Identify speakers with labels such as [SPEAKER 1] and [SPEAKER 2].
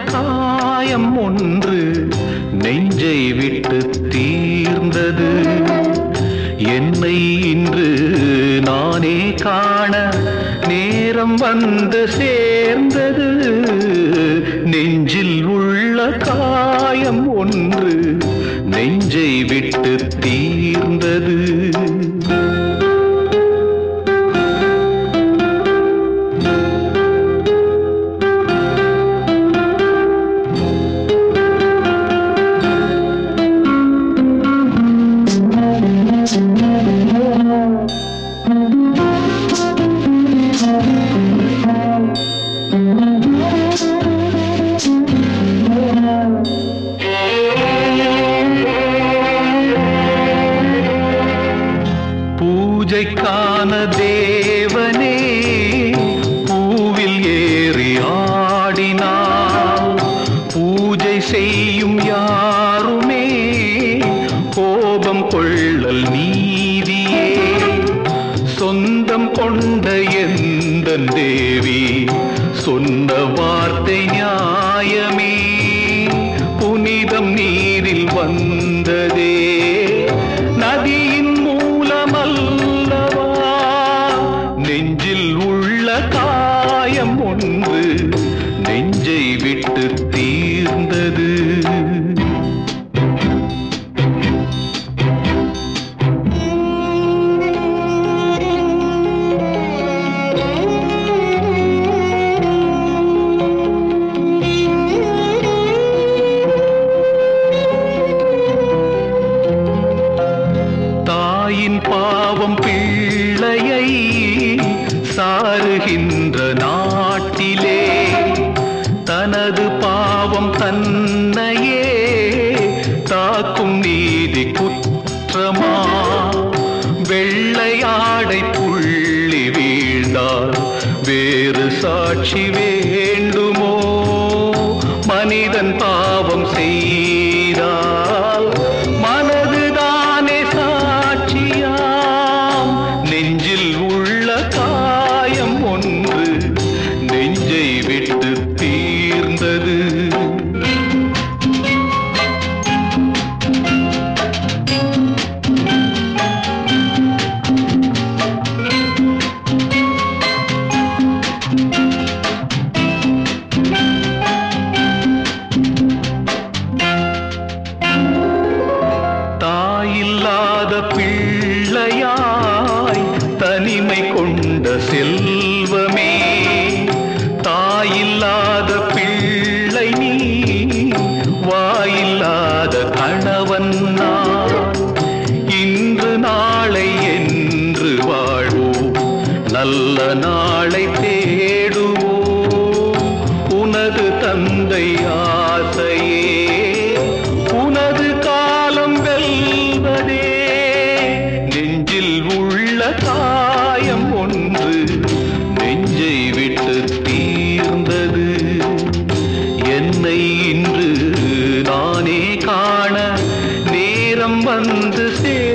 [SPEAKER 1] காயம் ஒன்று நெஞ்சை விட்டு தீர்ந்தது என்னை இன்று நானே காண நேரம் வந்து சேர்ந்தது நெஞ்சில் உள்ள காயம் ஒன்று நெஞ்சை விட்டு தீர்ந்தது பூஜைக்கான தேவனே பூவில் ஏறி ஆடினார் பூஜை செய்யும் யாருமே கோபம் கொள்ளல் நீதியே சொந்தம் கொண்ட எந்த தேவி சொன்ன வார்த்தை நியாயமே புனிதம் நீரில் வந்ததே நதியின் மூலமல்லவா நெஞ்சில் உள்ள காயம் ஒன்று நெஞ்சை விட்டு தீர்ந்தது தாயின் பாவம் பிள்ளையை சாருகின்ற நாட்டிலே தனது பாவம் தன்னையே தாக்கும் நீதி குற்றமா வெள்ளையாடை புள்ளி வீழ்ந்தால் வேறு சாட்சி வேண்டுமோ மனிதன் பாவம் செய்தால் மனதுதானே சாட்சியாம் நெஞ்சில் உள்ள காயம் ஒன்று நெஞ்சை விட்டு தீர்ந்தது தாயில்லாத பிள்ளையாய் தனிமை கொண்ட செல்வமே தாயில்லாத பிள்ளை நீ வாயில்லாத கணவன் நான் இன்று நாளை என்று வாழ்வோம் நல்ல நாளை தேடுவோம் உனது தந்தை ஆசையே உனது காலம் வெல்வதே நெஞ்சில் உள்ள காயம் ஒன்று நெஞ்சை விட்டு தீர்ந்தது என்னை இன்று நானே காண நேரம் வந்து சே